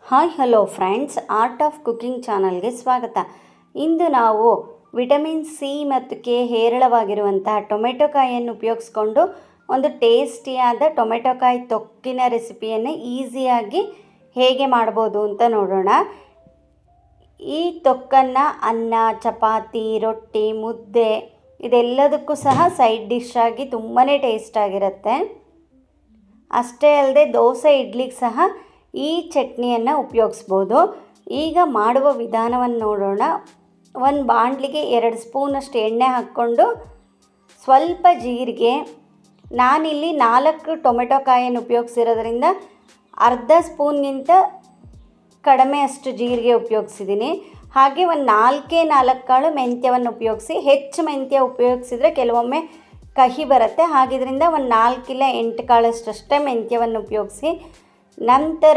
hi hello friends art of cooking ಚಾನಲ್ಗೆ ಸ್ವಾಗತ ಇಂದು ನಾವು ವಿಟಮಿನ್ ಸಿ ಮತ್ತು ಕೆ ಹೇರಳವಾಗಿರುವಂತಹ ಟೊಮೆಟೊ ಕಾಯಿಯನ್ನು ಉಪಯೋಗಿಸ್ಕೊಂಡು ಒಂದು ಟೇಸ್ಟಿಯಾದ ಟೊಮೆಟೊ ಕಾಯಿ ತೊಕ್ಕಿನ ರೆಸಿಪಿಯನ್ನು ಈಸಿಯಾಗಿ ಹೇಗೆ ಮಾಡ್ಬೋದು ಅಂತ ನೋಡೋಣ ಈ ತೊಕ್ಕನ್ನು ಅನ್ನ ಚಪಾತಿ ರೊಟ್ಟಿ ಮುದ್ದೆ ಇದೆಲ್ಲದಕ್ಕೂ ಸಹ ಸೈಡ್ ಡಿಶ್ ಆಗಿ ತುಂಬಾ ಟೇಸ್ಟ್ ಆಗಿರುತ್ತೆ ಅಷ್ಟೇ ಅಲ್ಲದೆ ದೋಸೆ ಇಡ್ಲಿಗೆ ಸಹ ಈ ಚಟ್ನಿಯನ್ನು ಉಪಯೋಗಿಸ್ಬೋದು ಈಗ ಮಾಡುವ ವಿಧಾನವನ್ನು ನೋಡೋಣ ಒಂದು ಬಾಣಲಿಗೆ ಎರಡು ಸ್ಪೂನಷ್ಟು ಎಣ್ಣೆ ಹಾಕ್ಕೊಂಡು ಸ್ವಲ್ಪ ಜೀರಿಗೆ ನಾನಿಲ್ಲಿ ನಾಲ್ಕು ಟೊಮೆಟೊ ಕಾಯನ್ನು ಉಪಯೋಗಿಸಿರೋದ್ರಿಂದ ಅರ್ಧ ಸ್ಪೂನ್ಗಿಂತ ಕಡಿಮೆ ಅಷ್ಟು ಜೀರಿಗೆ ಉಪಯೋಗಿಸಿದ್ದೀನಿ ಹಾಗೆ ಒಂದು ನಾಲ್ಕೇ ನಾಲ್ಕು ಕಾಳು ಮೆಂತ್ಯವನ್ನು ಉಪಯೋಗಿಸಿ ಹೆಚ್ಚು ಮೆಂತ್ಯ ಉಪಯೋಗಿಸಿದರೆ ಕೆಲವೊಮ್ಮೆ ಕಹಿ ಬರುತ್ತೆ ಹಾಗಿದ್ರಿಂದ ಒಂದು ನಾಲ್ಕಿಲ್ಲ ಎಂಟು ಕಾಳಷ್ಟಷ್ಟೇ ಮೆಂತ್ಯವನ್ನು ಉಪಯೋಗಿಸಿ ನಂತರ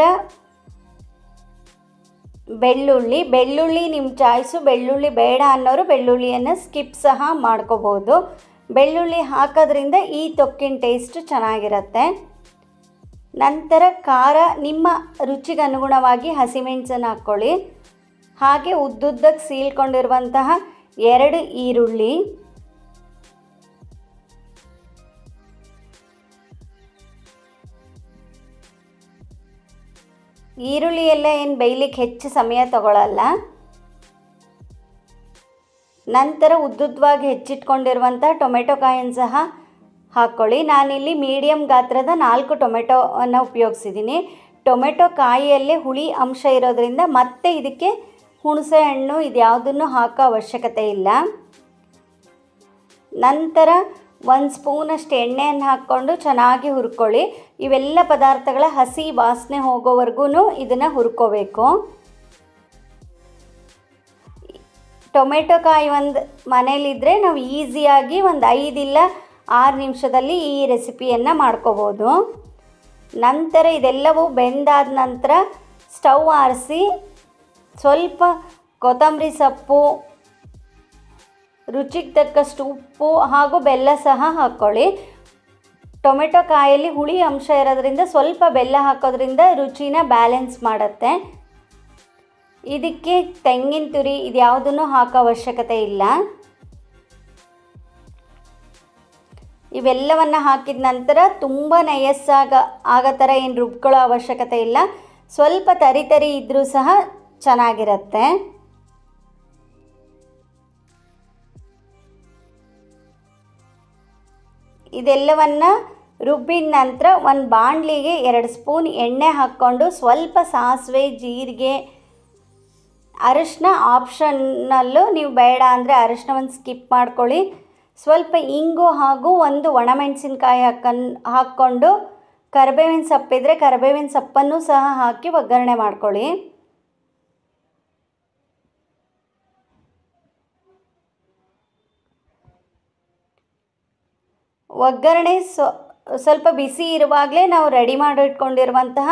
ಬೆಳ್ಳುಳ್ಳಿ ಬೆಳ್ಳುಳ್ಳಿ ನಿಮ್ಮ ಚಾಯ್ಸು ಬೆಳ್ಳುಳ್ಳಿ ಬೇಡ ಅನ್ನೋರು ಬೆಳ್ಳುಳ್ಳಿಯನ್ನು ಸ್ಕಿಪ್ ಸಹ ಮಾಡ್ಕೋಬೋದು ಬೆಳ್ಳುಳ್ಳಿ ಹಾಕೋದ್ರಿಂದ ಈ ತೊಕ್ಕಿನ ಟೇಸ್ಟು ಚೆನ್ನಾಗಿರುತ್ತೆ ನಂತರ ಖಾರ ನಿಮ್ಮ ರುಚಿಗೆ ಅನುಗುಣವಾಗಿ ಹಸಿಮೆಣಸನ್ನು ಹಾಕ್ಕೊಳ್ಳಿ ಹಾಗೆ ಉದ್ದುದ್ದಕ್ಕೆ ಸೀಳ್ಕೊಂಡಿರುವಂತಹ ಎರಡು ಈರುಳ್ಳಿ ಈರುಳ್ಳಿ ಎಲ್ಲ ಏನು ಬೇಯಲಿಕ್ಕೆ ಹೆಚ್ಚು ಸಮಯ ತಗೊಳ್ಳಲ್ಲ ನಂತರ ಉದ್ದುದ್ದವಾಗಿ ಹೆಚ್ಚಿಟ್ಕೊಂಡಿರುವಂಥ ಟೊಮೆಟೊ ಕಾಯನ್ನು ಸಹ ಹಾಕ್ಕೊಳ್ಳಿ ನಾನಿಲ್ಲಿ ಮೀಡಿಯಮ್ ಗಾತ್ರದ ನಾಲ್ಕು ಟೊಮೆಟೊವನ್ನು ಉಪಯೋಗಿಸಿದ್ದೀನಿ ಟೊಮೆಟೊ ಕಾಯಿಯಲ್ಲೇ ಹುಳಿ ಅಂಶ ಇರೋದ್ರಿಂದ ಮತ್ತೆ ಇದಕ್ಕೆ ಹುಣಸೆ ಹಣ್ಣು ಇದ್ಯಾವುದನ್ನು ಹಾಕೋ ಅವಶ್ಯಕತೆ ಇಲ್ಲ ನಂತರ ಒಂದು ಸ್ಪೂನಷ್ಟು ಎಣ್ಣೆಯನ್ನು ಹಾಕ್ಕೊಂಡು ಚೆನ್ನಾಗಿ ಹುರ್ಕೊಳ್ಳಿ ಇವೆಲ್ಲ ಪದಾರ್ಥಗಳ ಹಸಿ ವಾಸನೆ ಹೋಗೋವರೆಗೂ ಇದನ್ನು ಹುರ್ಕೋಬೇಕು ಟೊಮೆಟೊ ಕಾಯಿ ಒಂದು ಮನೇಲಿದ್ದರೆ ನಾವು ಈಸಿಯಾಗಿ ಒಂದು ಐದಿಲ್ಲ ಆರು ನಿಮಿಷದಲ್ಲಿ ಈ ರೆಸಿಪಿಯನ್ನು ಮಾಡ್ಕೋಬೋದು ನಂತರ ಇದೆಲ್ಲವೂ ಬೆಂದಾದ ನಂತರ ಸ್ಟವ್ ಆರಿಸಿ ಸ್ವಲ್ಪ ಕೊತ್ತಂಬರಿ ಸೊಪ್ಪು ರುಚಿಗೆ ತಕ್ಕಷ್ಟು ಉಪ್ಪು ಹಾಗೂ ಬೆಲ್ಲ ಸಹ ಹಾಕ್ಕೊಳ್ಳಿ ಟೊಮೆಟೊ ಕಾಯಲ್ಲಿ ಹುಳಿ ಅಂಶ ಇರೋದ್ರಿಂದ ಸ್ವಲ್ಪ ಬೆಲ್ಲ ಹಾಕೋದ್ರಿಂದ ರುಚಿನ ಬ್ಯಾಲೆನ್ಸ್ ಮಾಡುತ್ತೆ ಇದಕ್ಕೆ ತೆಂಗಿನ ತುರಿ ಇದ್ಯಾವುದನ್ನು ಹಾಕೋ ಅವಶ್ಯಕತೆ ಇಲ್ಲ ಇವೆಲ್ಲವನ್ನು ಹಾಕಿದ ನಂತರ ತುಂಬ ನಯಸ್ಸಾಗ ಆಗೋ ಥರ ಏನು ರುಬ್ಕೊಳ್ಳೋ ಅವಶ್ಯಕತೆ ಇಲ್ಲ ಸ್ವಲ್ಪ ತರಿ ತರಿ ಇದ್ದರೂ ಸಹ ಚೆನ್ನಾಗಿರುತ್ತೆ ಇದೆಲ್ಲವನ್ನು ರುಬ್ಬಿದ ನಂತರ ಒಂದು ಬಾಣಲಿಗೆ ಎರಡು ಸ್ಪೂನ್ ಎಣ್ಣೆ ಹಾಕ್ಕೊಂಡು ಸ್ವಲ್ಪ ಸಾಸಿವೆ ಜೀರಿಗೆ ಅರಿಶಿನ ಆಪ್ಷನ್ನಲ್ಲು ನೀವು ಬೇಡ ಅಂದರೆ ಅರಿಶಿನವನ್ನು ಸ್ಕಿಪ್ ಮಾಡ್ಕೊಳ್ಳಿ ಸ್ವಲ್ಪ ಇಂಗು ಹಾಗೂ ಒಂದು ಒಣಮೆಣಸಿನ್ಕಾಯಿ ಹಾಕನ್ ಹಾಕ್ಕೊಂಡು ಕರಿಬೇವಿನ ಸೊಪ್ಪಿದ್ರೆ ಕರಿಬೇವಿನ ಸೊಪ್ಪನ್ನು ಸಹ ಹಾಕಿ ಒಗ್ಗರಣೆ ಮಾಡ್ಕೊಳ್ಳಿ ಒಗ್ಗರಣೆ ಸೊ ಸ್ವಲ್ಪ ಬಿಸಿ ಇರುವಾಗಲೇ ನಾವು ರೆಡಿ ಮಾಡಿಟ್ಕೊಂಡಿರುವಂತಹ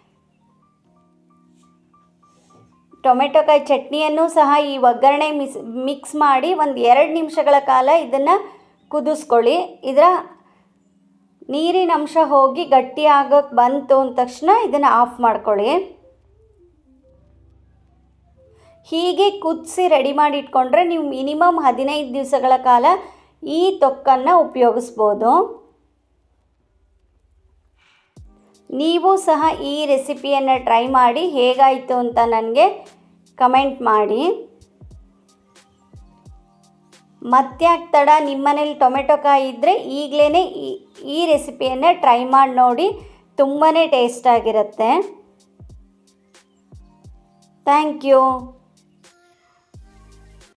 ಟೊಮೆಟೊ ಕಾಯಿ ಚಟ್ನಿಯನ್ನು ಸಹ ಈ ಒಗ್ಗರಣೆ ಮಿಸ್ ಮಿಕ್ಸ್ ಮಾಡಿ ಒಂದು ಎರಡು ನಿಮಿಷಗಳ ಕಾಲ ಇದನ್ನು ಕುದಿಸ್ಕೊಳ್ಳಿ ಇದರ ನೀರಿನ ಅಂಶ ಹೋಗಿ ಗಟ್ಟಿ ಆಗೋಕ್ಕೆ ಬಂತು ಅಂದ ತಕ್ಷಣ ಇದನ್ನು ಆಫ್ ಮಾಡ್ಕೊಳ್ಳಿ ಹೀಗೆ ಕುದಿಸಿ ರೆಡಿ ಮಾಡಿ ಇಟ್ಕೊಂಡ್ರೆ ನೀವು ಮಿನಿಮಮ್ ಹದಿನೈದು ದಿವಸಗಳ ಕಾಲ ಈ ತೊಕ್ಕನ್ನು ಉಪಯೋಗಿಸ್ಬೋದು ನೀವು ಸಹ ಈ ರೆಸಿಪಿಯನ್ನು ಟ್ರೈ ಮಾಡಿ ಹೇಗಾಯಿತು ಅಂತ ನನಗೆ ಕಮೆಂಟ್ ಮಾಡಿ ಮತ್ತ್ಯಾಕೆ ತಡ ನಿಮ್ಮನೇಲಿ ಟೊಮೆಟೊ ಕಾಯಿ ಇದ್ದರೆ ಈಗಲೇ ಈ ಈ ರೆಸಿಪಿಯನ್ನು ಟ್ರೈ ಮಾಡಿ ನೋಡಿ ತುಂಬಾ ಟೇಸ್ಟ್ ಆಗಿರುತ್ತೆ ಥ್ಯಾಂಕ್ ಯು